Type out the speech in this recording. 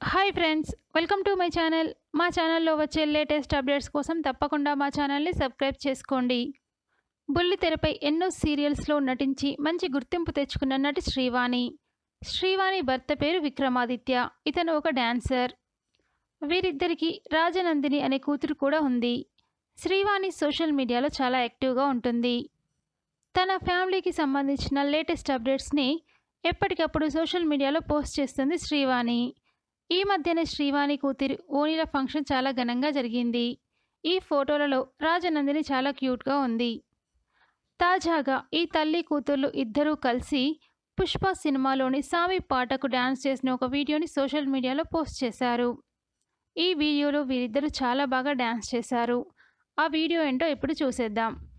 hi friends welcome to my channel మా ఛానల్లో వచ్చే లేటెస్ట్ అప్డేట్స్ కోసం తప్పకుండా మా ఛానల్ని సబ్స్క్రైబ్ చేసుకోండి బుల్లి తెరపై ఎన్నో సీరియల్స్లో నటించి మంచి గుర్తింపు తెచ్చుకున్న నటి శ్రీవాణి శ్రీవాణి భర్త పేరు విక్రమాదిత్య ఇతను ఒక డాన్సర్ వీరిద్దరికి రాజనందిని అనే కూతురు కూడా ఉంది శ్రీవాణి సోషల్ మీడియాలో చాలా యాక్టివ్గా ఉంటుంది తన ఫ్యామిలీకి సంబంధించిన లేటెస్ట్ అప్డేట్స్ని ఎప్పటికప్పుడు సోషల్ మీడియాలో పోస్ట్ చేస్తుంది శ్రీవాణి ఈ మధ్యనే శ్రీవాణి కూతురి ఓణిల ఫంక్షన్ చాలా ఘనంగా జరిగింది ఈ ఫోటోలలో రాజనందిని చాలా క్యూట్గా ఉంది తాజాగా ఈ తల్లి కూతుర్లు ఇద్దరూ కలిసి పుష్ప సినిమాలోని సామి పాటకు డ్యాన్స్ చేసిన ఒక వీడియోని సోషల్ మీడియాలో పోస్ట్ చేశారు ఈ వీడియోలో వీరిద్దరూ చాలా బాగా డ్యాన్స్ చేశారు ఆ వీడియో ఏంటో ఇప్పుడు చూసేద్దాం